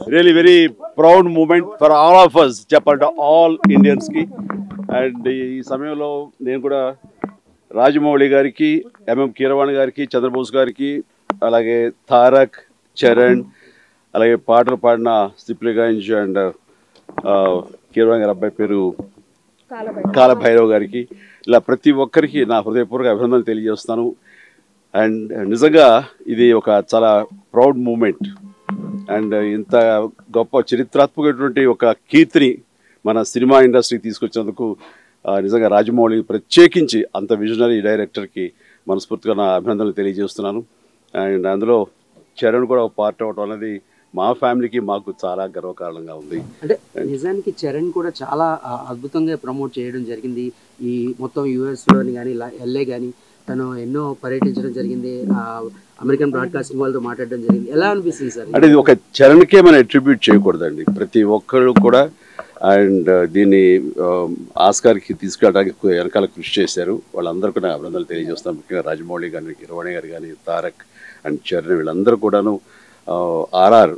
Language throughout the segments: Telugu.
Really very proud moment for all of us చెప్పాలంటే ఆల్ ఇండియన్స్కి అండ్ ఈ సమయంలో నేను కూడా రాజమౌళి గారికి ఎంఎం కీరవాణి గారికి చంద్రబోస్ గారికి అలాగే తారక్ చరణ్ అలాగే పాటలు పాడిన సిప్లిగంజ్ అండ్ కీరవాణి గారి అబ్బాయి పేరు కాలభైరవ్ గారికి ఇలా ప్రతి ఒక్కరికి నా హృదయపూర్వక అభినందనలు తెలియజేస్తాను అండ్ నిజంగా ఇది ఒక చాలా ప్రౌడ్ మూమెంట్ అండ్ ఇంత గొప్ప చరిత్రాత్మకమైనటువంటి ఒక కీర్తిని మన సినిమా ఇండస్ట్రీకి తీసుకొచ్చినందుకు ఆ, నిజంగా రాజమౌళి ప్రత్యేకించి అంత విజనరీ డైరెక్టర్కి మనస్ఫూర్తిగా నా అభినందనలు తెలియజేస్తున్నాను అండ్ అందులో చరణ్ కూడా ఒక పార్ట్ అవడం అనేది మా ఫ్యామిలీకి మాకు చాలా గర్వకారణంగా ఉంది అంటే నిజానికి చరణ్ కూడా చాలా ఆ, అద్భుతంగా ప్రమోట్ చేయడం జరిగింది ఈ మొత్తం యుఎస్ లోని కానీ ఎల్ఏ కానీ తను ఎన్నో పర్యటించడం జరిగింది ఆ, అమెరికన్ బ్రాడ్కాస్టింగ్ వాళ్ళతో మాట్లాడడం జరిగింది ఎలా అనిపిస్తుంది సార్ అంటే ఇది ఒక చరణ్కే మనం అట్రిబ్యూట్ చేయకూడదండి ప్రతి ఒక్కరు కూడా అండ్ దీన్ని ఆ, ఆస్కార్కి తీసుకెళ్ళడానికి కు- వెనకాల కృషి చేశారు వాళ్ళందరూ కూడా అభినందనలు తెలియజేస్తాం ముఖ్యంగా రాజమౌళి గారిని కిరవాణి గారు కానీ తారక్ అండ్ చరణ్ వీళ్ళందరూ కూడాను ఆర్ఆర్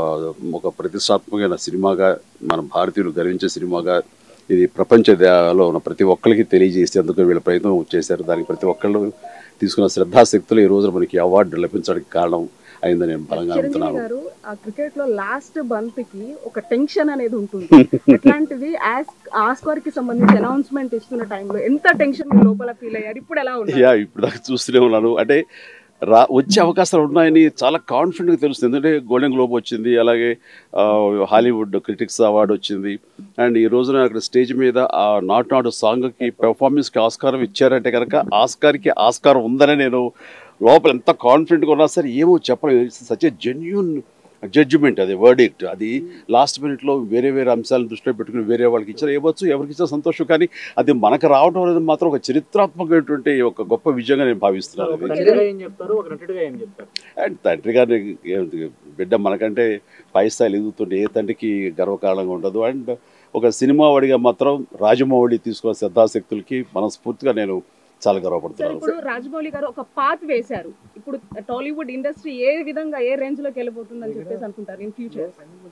ఒక ప్రతిష్టాత్మకమైన సినిమాగా మన భారతీయులు గర్వించే సినిమాగా ఇది ప్రపంచ దేశాల్లో ఉన్న ప్రతి ఒక్కరికి తెలియజేసేందుకు వీళ్ళ ప్రయత్నం చేశారు దానికి ప్రతి ఒక్కళ్ళు తీసుకున్న శ్రద్ధాశక్తులు ఈ రోజు మనకి అవార్డు లభించడానికి కారణం అయిందని నేను బలంగా చిరంజీవి నమ్ముతున్నాను గారు ఆ క్రికెట్ లో లాస్ట్ బంత్ కి ఒక టెన్షన్ అనేది ఉంటుంది అట్లాంటిది ఆస్కార్ కి సంబంధించి అనౌన్స్మెంట్ ఇస్తున్న టైంలో ఎంత టెన్షన్ మీ లోపల ఫీల్ అయ్యారు ఇప్పుడు ఎలా ఉన్నారు యా ఇప్పుడు దాకా చూస్తూనే ఉన్నాను అంటే రా వచ్చే అవకాశాలు ఉన్నాయని చాలా కాన్ఫిడెంట్గా తెలుస్తుంది ఎందుకంటే గోల్డెన్ గ్లోబ్ వచ్చింది అలాగే ఆ, హాలీవుడ్ క్రిటిక్స్ అవార్డు వచ్చింది అండ్ ఈ రోజున అక్కడ స్టేజ్ మీద ఆ నాట్ నాట్ సాంగ్కి పెర్ఫార్మెన్స్కి ఆస్కారం ఇచ్చారంటే కనుక ఆస్కార్కి ఆస్కారం ఉందని నేను లోపల ఎంత కాన్ఫిడెంట్గా ఉన్నా సరే ఏమో చెప్పలేదు సచ్ ఏ జెన్యున్ జడ్జిమెంట్ అది వర్డిక్ట్ అది లాస్ట్ మినిట్లో వేరే వేరే అంశాలను దృష్టిలో పెట్టుకుని వేరే వాళ్ళకి ఇచ్చారు ఇవ్వచ్చు ఎవరికి ఇచ్చినా సంతోషం కానీ అది మనకు రావడం అనేది మాత్రం ఒక చరిత్రాత్మకమైనటువంటి ఒక గొప్ప విజయంగా నేను భావిస్తున్నాను ఒక ఇది. తండ్రిగా ఏం చెప్తారు ఒక నటుడిగా ఏం చెప్తారు అండ్ తండ్రి గారి బిడ్డ మనకంటే పై స్థాయిలు ఎదుగుతుంటే ఏ తండ్రికి గర్వకారణంగా ఉండదు అండ్ ఒక సినిమా వాడిగా మాత్రం రాజమౌళి తీసుకున్న శ్రద్ధాశక్తులకి మనస్ఫూర్తిగా నేను చాలా సార్ గర్వపడుతున్నాను ఇప్పుడు రాజమౌళి గారు ఒక పాత్ వేశారు ఇప్పుడు టాలీవుడ్ ఇండస్ట్రీ ఏ విధంగా ఏ రేంజ్ లోకి వెళ్ళిపోతుందని చెప్పేసి అనుకుంటారు ఇన్ ఫ్యూచర్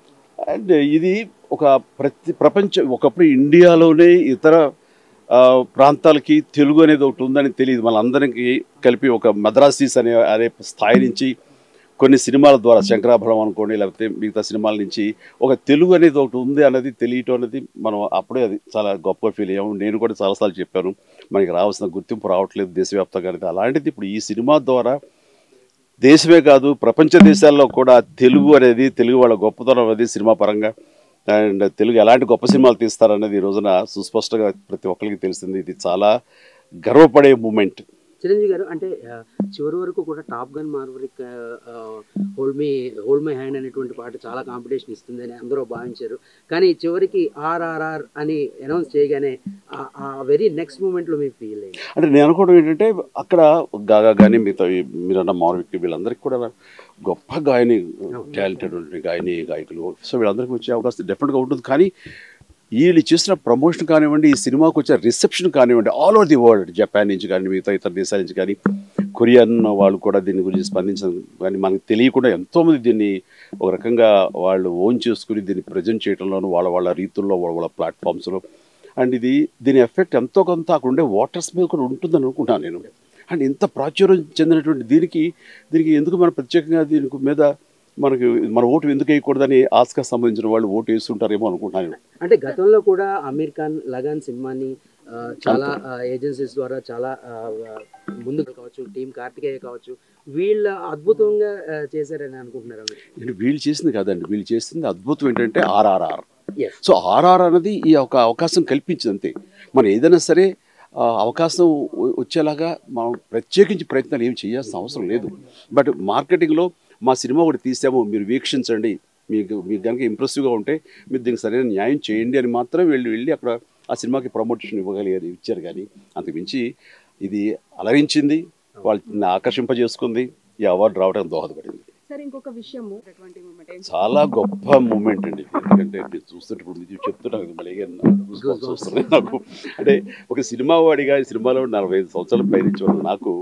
అండ్ ఇది ఒక ప్రతి ప్రపంచ ఒకప్పుడు ఇండియాలోనే ఇతర ఆ, ప్రాంతాలకి తెలుగు అనేది ఒకటి ఉందని తెలియదు మనందరికీ కలిపి ఒక మద్రాసీస్ అనే అనే స్థాయి నుంచి కొన్ని సినిమాల ద్వారా శంకరాభరణం అనుకోండి లేకపోతే మిగతా సినిమాల నుంచి ఒక తెలుగు అనేది ఒకటి ఉంది అనేది తెలియటం అనేది మనం అప్పుడే అది చాలా గొప్పగా ఫీల్ అయ్యాము నేను కూడా చాలాసార్లు చెప్పాను మనకి రావాల్సిన గుర్తింపు రావట్లేదు దేశవ్యాప్తంగా అనేది అలాంటిది ఇప్పుడు ఈ సినిమా ద్వారా దేశమే కాదు ప్రపంచ దేశాల్లో కూడా తెలుగు అనేది తెలుగు వాళ్ళ గొప్పతనం అనేది సినిమా పరంగా అండ్ తెలుగు ఎలాంటి గొప్ప సినిమాలు తీస్తారనేది ఈ రోజున సుస్పష్టంగా ప్రతి ఒక్కరికి తెలిసింది ఇది చాలా గర్వపడే మూమెంట్ చిరంజీవి గారు అంటే ఆ, చివరి వరకు కూడా top gun maverick hold me hold my hand అనేటువంటి పాట చాలా కాంపిటీషన్ ఇస్తుందని అందరూ భావించారు కానీ చివరికి ఆర్ఆర్ఆర్ అని అనౌన్స్ చేయగానే ఆ- ఆ వెరీ నెక్స్ట్ మూమెంట్లో మీ ఫీల్ అయ్యింది అంటే నేను అనుకోవడం ఏంటంటే అక్కడ గాగా కానీ మిగతా ఈ మీరన్న మారువిక్ వీళ్ళందరికీ కూడా గొప్ప గాయని టాలెంటెడ్ గాయని గాయకులు సో వీళ్ళందరికీ వచ్చే అవకాశం డెఫినెట్గా ఉంటుంది కానీ వీళ్ళు చేసిన ప్రమోషన్ కానివ్వండి ఈ సినిమాకి వచ్చే రిసెప్షన్ కానివ్వండి all over the world Japan నుంచి కానీ మిగతా ఇతర దేశాల నుంచి కానీ కొరియన్ వాళ్ళు కూడా దీని గురించి స్పందించడం కానీ మనకు తెలియకుండా ఎంతోమంది దీన్ని ఒక రకంగా వాళ్ళు ఓన్ చేసుకుని దీన్ని ప్రజెంట్ చేయడంలోనూ వాళ్ళ వాళ్ళ రీతుల్లో వాళ్ళ వాళ్ళ ప్లాట్ఫామ్స్లో అండ్ ఇది దీని ఎఫెక్ట్ ఎంతో కొంత అక్కడ ఉండే వాటర్స్ మీద కూడా ఉంటుందని అనుకుంటాను నేను అండ్ ఇంత ప్రాచుర్యం చెందినటువంటి దీనికి దీనికి ఎందుకు మన ప్రత్యేకంగా దీనికి మీద మనకి మన ఓటు ఎందుకు వేయకూడదని ఆస్కా సంబంధించిన వాళ్ళు ఓటు వేస్తుంటారేమో అనుకుంటున్నాను అంటే గతంలో కూడా అమీర్ ఖాన్ లగాన్ సినిమాని ఆ, చాలా ఏజెన్సీస్ ద్వారా చాలా ఆ, ముందుకు కావచ్చు టీం కార్తికేయ కావచ్చు వీళ్ళ అద్భుతంగా ఆ, చేశారని అనుకుంటున్నారు మీరు అంటే వీళ్ళు చేసింది కాదండి వీళ్ళు చేసింది అద్భుతం ఏంటంటే ఆర్ఆర్ఆర్ Yes. సో ఆర్ఆర్ అనేది ఈ ఒక అవకాశం కల్పించింది అంతే మనం ఏదైనా సరే ఆ, అవకాశం వ- వచ్చేలాగా మనం ప్రత్యేకించి ప్రయత్నాలు ఏం చేయాల్సిన అవసరం లేదు బట్ మార్కెటింగ్లో మా సినిమా ఒకటి తీసాము మీరు వీక్షించండి మీకు మీకు కనుక ఇంప్రెసివ్గా ఉంటే మీరు దీనికి సరైన న్యాయం చేయండి అని మాత్రం వెళ్ళి వెళ్ళి అక్కడ ఆ సినిమాకి ప్రమోషన్ ఇవ్వగలిగారు ఇచ్చారు కానీ అంతకుమించి ఇది అలరించింది వాళ్ళని ఆకర్షింపజేసుకుంది ఈ అవార్డు రావడానికి దోహదపడింది సార్ ఇంకొక విషయము అటువంటి మూమెంట్ చాలా గొప్ప మూమెంట్ అండి ఎందుకంటే మీరు చూస్తుంటే ఇప్పుడు మీరు చెప్తుంటే నాకు మళ్ళీ వస్తుంది నాకు అంటే ఒక సినిమా వాడిగా ఈ సినిమాలో నలభై ఐదు సంవత్సరాల పైనుంచి ఉన్న నాకు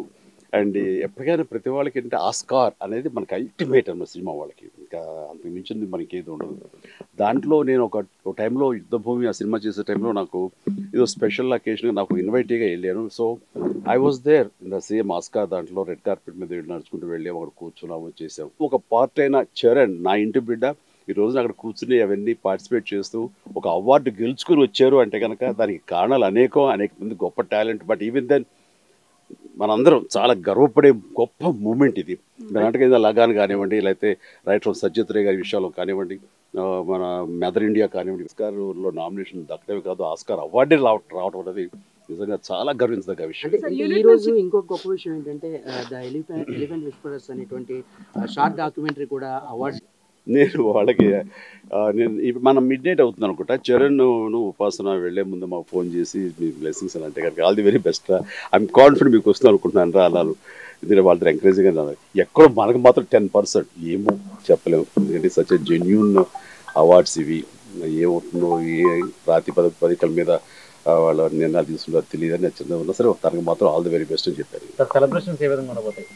అండ్ ఎప్పటికైనా ప్రతి వాళ్ళకి ఏంటంటే ఆస్కార్ అనేది మనకి అల్టిమేట్ అన్నమాట సినిమా వాళ్ళకి ఇంకా అంతకు మించింది మనకి ఏది ఉండదు దాంట్లో నేను ఒక ఒక టైంలో యుద్ధభూమి ఆ సినిమా చేసే టైంలో నాకు ఏదో స్పెషల్ అకేషన్ నాకు ఇన్వైటీగా వెళ్ళాను so I was there in the same Oscar దాంట్లో రెడ్ కార్పెట్ మీద వెళ్ళి నడుచుకుంటూ వెళ్ళి అక్కడ కూర్చున్నాము చేసాము ఒక పార్ట్ అయిన చరణ్ నా ఇంటి బిడ్డ ఈ రోజున అక్కడ కూర్చుని అవన్నీ పార్టిసిపేట్ చేస్తూ ఒక అవార్డు గెలుచుకుని వచ్చారు అంటే కనుక దానికి కారణాలు అనేకం అనేక మంది గొప్ప టాలెంట్ బట్ ఈవెన్ దెన్ మనందరం చాలా గర్వపడే గొప్ప మూమెంట్ ఇది మీరు అంటే లగాన్ కానివ్వండి లేకపోతే రైట్ ఫ్రమ్ సజ్జత్ రే గారి విషయాలు కానివ్వండి ఆ, మన మదర్ ఇండియా కానివ్వండి ఆస్కార్లో నామినేషన్ దక్కడమే కాదు ఆస్కార్ అవార్డే రావటం రావటం అనేది నిజంగా చాలా గర్వించదగ్గ విషయం అంటే Sir, ఈ- unit ఈ రోజు నుంచి- ఇంకొక గొప్ప విషయం ఏంటంటే ద ఎలిఫెంట్ ఎలిఫెంట్ విస్పరర్స్ అనేటువంటి షార్ట్ డాక్యుమెంటరీ కూడా అవార్డ్ నేను వాళ్ళకి ఆ, నేను ఇప్పుడు మనం మిడ్ నైట్ అవుతుంది అనుకుంటా చరణ్ నువ్వు ఉపాసన వెళ్ళే ముందు మాకు ఫోన్ చేసి మీ బ్లెస్సింగ్స్ అని అంటే కనుక ఆల్ ది వెరీ బెస్ట్ రా ఐఎమ్ కాన్ఫిడెంట్ మీకు వస్తుంది అనుకుంటున్నాను రా అన్నారు ఇది వాళ్ళతో ఎంకరేజింగ్ అన్నారు ఎక్కడో మనకు మాత్రం టెన్ పర్సెంట్ ఏమో చెప్పలేము ఎందుకంటే సచ్ జెన్యున్ అవార్డ్స్ ఇవి ఏమవుతుందో ఏ ప్రాతిపద పదికల మీద ఆ, వాళ్ళ నిర్ణయాలు తీసుకుంటారో తెలియదని నేను చిన్న ఉన్నా సరే తనకు మాత్రం ఆల్ ది వెరీ బెస్ట్ అని చెప్పారు సార్ సెలబ్రేషన్స్ ఏ విధంగా ఉండబోతాయి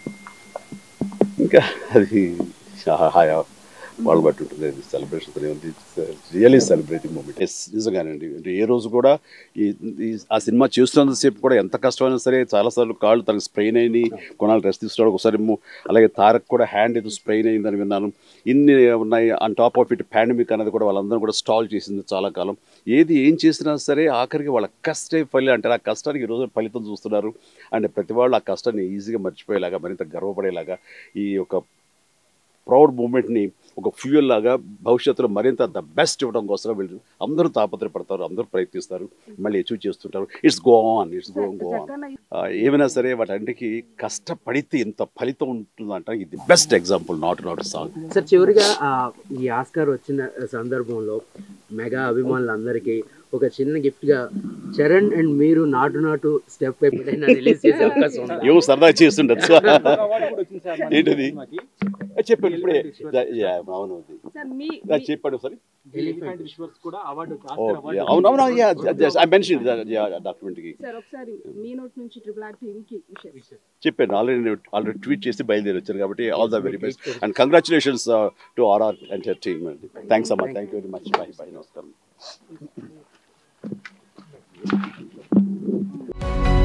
ఇంకా అది హాయా వాళ్ళు బట్టి ఉంటుంది celebration really celebrating moment yes నిజంగానండి అంటే ఏ రోజు కూడా ఈ ఈ- ఆ సినిమా చేస్తున్నంతసేపు కూడా ఎంత కష్టమైనా సరే చాలాసార్లు కాళ్ళు తనకు స్ప్రెయిన్ అయింది కొనాలి రెస్ట్ తీస్తున్నాడు ఒకసారి ఏమో అలాగే తారక్ కూడా హ్యాండ్ ఏదో స్ప్రెయిన్ అయిందని విన్నాను ఇన్ని ఉన్నాయి on top of it pandemic అనేది కూడా వాళ్ళందరూ కూడా స్టాల్ చేసింది చాలా కాలం ఏది ఏం చేసినా సరే ఆఖరికి వాళ్ళ కష్టే ఫలి అంటే ఆ కష్టానికి ఈ రోజు ఫలితం చూస్తున్నారు అండ్ ప్రతి వాళ్ళు ఆ కష్టాన్ని ఈజీగా మర్చిపోయేలాగా మరింత గర్వపడేలాగా ఈ యొక్క ప్రౌడ్ మూమెంట్ని ఒక ఫ్యూయల్ లాగా భవిష్యత్తులో మరింత ద బెస్ట్ ఇవ్వడం కోసం వీళ్ళు అందరూ తాపత్రపడతారు అందరూ ప్రయత్నిస్తారు మళ్ళీ అచీవ్ చేస్తుంటారు it's go on it's go go on Jagan ఏమైనా సరే వాటన్నిటికీ కష్టపడితే ఇంత ఫలితం ఉంటుందంట ఇది best example Naatu Naatu song sir చివరిగా ఆ, ఈ ఆస్కార్ వచ్చిన సందర్భంలో మెగా అభిమానులందరికీ ఒక చిన్న గిఫ్ట్ గా చరణ్ అండ్ మీరు నాటు నాటు స్టెప్ ఎప్పుడైనా రిలీజ్ చేసే అవకాశం ఉందా? ఏమో సరదా చేస్తుండొచ్చు ఏంటది చెప్పండి ఇప్పుడే యా, అవును అది. సార్ మీ అది చెప్పండి ఒకసారి ఎలిఫెంట్ విశ్వర్స్ కూడా అవార్డు ఓ, యా, అవును అవును ఐ మెన్షన్ డాక్యుమెంట్కి సార్ ఒకసారి మీ నోట్ నుంచి ట్రిపుల్ ఆర్ టీమ్ కి విషయం చెప్పాను ఆల్రెడీ ఆల్రెడీ ట్వీట్ చేసి బయలుదేరి వచ్చారు కాబట్టి all the very best and congratulations to RR entertainment thanks అమ్మా thank you very much bye bye నమస్కారం